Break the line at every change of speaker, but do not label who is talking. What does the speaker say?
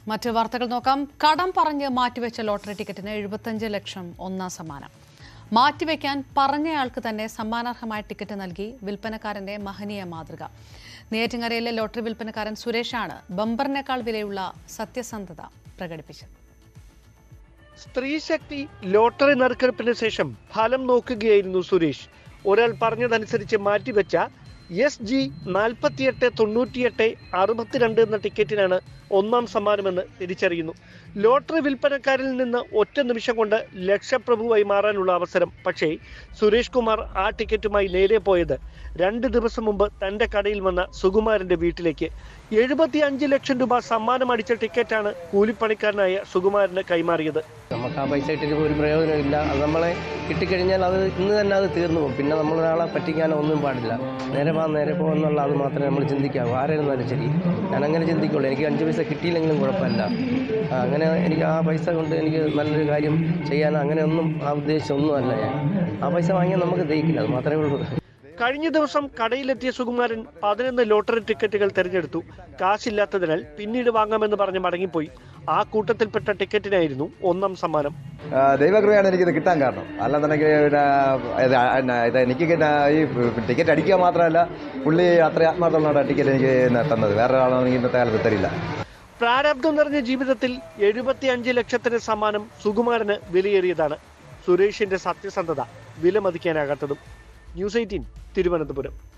മറ്റ് വാർത്തകൾ നോക്കാം കടം പറഞ്ഞ് മാറ്റിവെച്ച ലോട്ടറി ടിക്കറ്റിന് എഴുപത്തഞ്ച് ലക്ഷം ഒന്നാം സമ്മാനം മാറ്റിവെക്കാൻ പറഞ്ഞയാൾക്ക് തന്നെ സമ്മാനാർഹമായ ടിക്കറ്റ് നൽകി വിൽപ്പനക്കാരന്റെ മഹനീയ മാതൃക നെയ്യാറ്റിൻകരയിലെ ലോട്ടറി വിൽപ്പനക്കാരൻ സുരേഷാണ് ബമ്പറിനേക്കാൾ വിലയുള്ള സത്യസന്ധത പ്രകടിപ്പിച്ചത്
സ്ത്രീശക്തി ലോട്ടറി നറുക്കെടുപ്പിന് ശേഷം ഫലം നോക്കുകയായിരുന്നു സുരേഷ് ഒരാൾ പറഞ്ഞതനുസരിച്ച് മാറ്റിവെച്ച എസ് ജി നാൽപ്പത്തിയെട്ട് തൊണ്ണൂറ്റിയെട്ട് അറുപത്തിരണ്ട് എന്ന ടിക്കറ്റിനാണ് ഒന്നാം സമ്മാനമെന്ന് തിരിച്ചറിയുന്നു ലോട്ടറി വിൽപ്പനക്കാരിൽ നിന്ന് ഒറ്റ നിമിഷം കൊണ്ട് ലക്ഷപ്രഭുവായി മാറാനുള്ള അവസരം പക്ഷേ സുരേഷ് കുമാർ ആ ടിക്കറ്റുമായി നേരെ പോയത് രണ്ട് ദിവസം മുമ്പ് തന്റെ കടയിൽ വന്ന സുകുമാരന്റെ വീട്ടിലേക്ക് എഴുപത്തി അഞ്ച് ലക്ഷം രൂപ സമ്മാനം അടിച്ച ടിക്കറ്റാണ് കൂലിപ്പണിക്കാരനായ സുകുമാരന് കൈമാറിയത്
നമുക്ക് ആ പൈസ ഇട്ടിട്ട് ഒരു പ്രയോജനമില്ല അത് നമ്മളെ കിട്ടിക്കഴിഞ്ഞാൽ അത് ഇന്ന് തന്നെ അത് തീർന്നു പോകും പിന്നെ നമ്മൾ ഒരാളെ പറ്റിക്കാനോ ഒന്നും പാടില്ല നേരെ വാ നേരെ പോകുന്നുള്ള അത് മാത്രമേ നമ്മൾ ചിന്തിക്കാവൂ ആരായിരുന്നാലും ശരി ഞാൻ അങ്ങനെ ചിന്തിക്കുള്ളൂ എനിക്ക് അഞ്ച് പൈസ കിട്ടിയില്ലെങ്കിലും കുഴപ്പമില്ല ആ, അങ്ങനെ എനിക്ക് ആ പൈസ കൊണ്ട് എനിക്ക് നല്ലൊരു കാര്യം ചെയ്യാൻ അങ്ങനെ ഒന്നും ആ ഉദ്ദേശം ഒന്നുമല്ല ഞാൻ ആ പൈസ വാങ്ങിയാൽ നമുക്ക് ദഹിക്കില്ല അത് മാത്രമേ ഉള്ളൂ
കഴിഞ്ഞ ദിവസം കടയിലെത്തിയ സുകുമാരൻ പതിനൊന്ന് ലോട്ടറി ടിക്കറ്റുകൾ തിരഞ്ഞെടുത്തു കാശില്ലാത്തതിനാൽ പിന്നീട് വാങ്ങാമെന്ന് പറഞ്ഞ് മടങ്ങിപ്പോയി ആ കൂട്ടത്തിൽപ്പെട്ട ടിക്കറ്റിനായിരുന്നു ഒന്നാം സമ്മാനം
ആ, ദൈവകൃപയാണ് എനിക്കിത് കിട്ടാൻ കാരണം അല്ലാന്നുണ്ടെങ്കിൽ പിന്നെ ഇത് ആ, ഇത് എനിക്ക് പിന്നെ ഈ ടിക്കറ്റ് അടിക്കുക മാത്രമല്ല പുള്ളി അത്ര ആത്മാർത്ഥമാണ് ടിക്കറ്റ് എനിക്ക് പിന്നെ തന്നത് വേറെ ഒരാളാണെങ്കിൽ ഇന്നത്തെ കാലത്ത് തരില്ല
പ്രാരാബ്ദം നിറഞ്ഞ ജീവിതത്തിൽ എഴുപത്തി അഞ്ച് ലക്ഷത്തിന് സമ്മാനം സുകുമാരന് വിലയേറിയതാണ് സുരേഷിന്റെ സത്യസന്ധത വിലമതിക്കാനാകാത്തതും ന്യൂസ് എയ്റ്റീൻ തിരുവനന്തപുരം